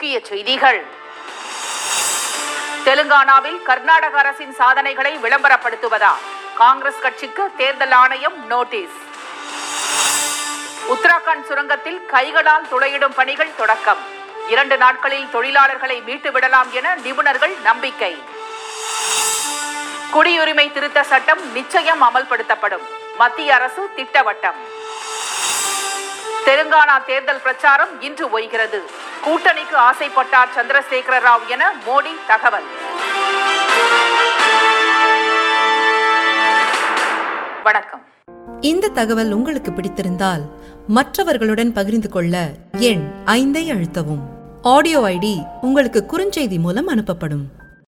முக்கிய செய்திகள் தெலுங்கானாவில் கர்நாடக அரசின் சாதனைகளை விளம்பரப்படுத்துவதா காங்கிரஸ் கட்சிக்கு தேர்தல் ஆணையம் நோட்டீஸ் உத்தராகண்ட் சுரங்கத்தில் கைகளால் துளையிடும் பணிகள் தொடக்கம் இரண்டு நாட்களில் தொழிலாளர்களை மீட்டு விடலாம் என நிபுணர்கள் நம்பிக்கை குடியுரிமை திருத்த சட்டம் நிச்சயம் அமல்படுத்தப்படும் மத்திய அரசு திட்டவட்டம் தெலுங்கானா தேர்தல் பிரச்சாரம் இன்று ஓய்கிறது கூட்டணிக்கு ஆசைப்பட்டார் சந்திரசேகர ராவ் என மோடி தகவல் வணக்கம் இந்த தகவல் உங்களுக்கு பிடித்திருந்தால் மற்றவர்களுடன் பகிர்ந்து கொள்ள எண் ஐந்தை அழுத்தவும் ஆடியோ ஐடி உங்களுக்கு குறுஞ்செய்தி மூலம் அனுப்பப்படும்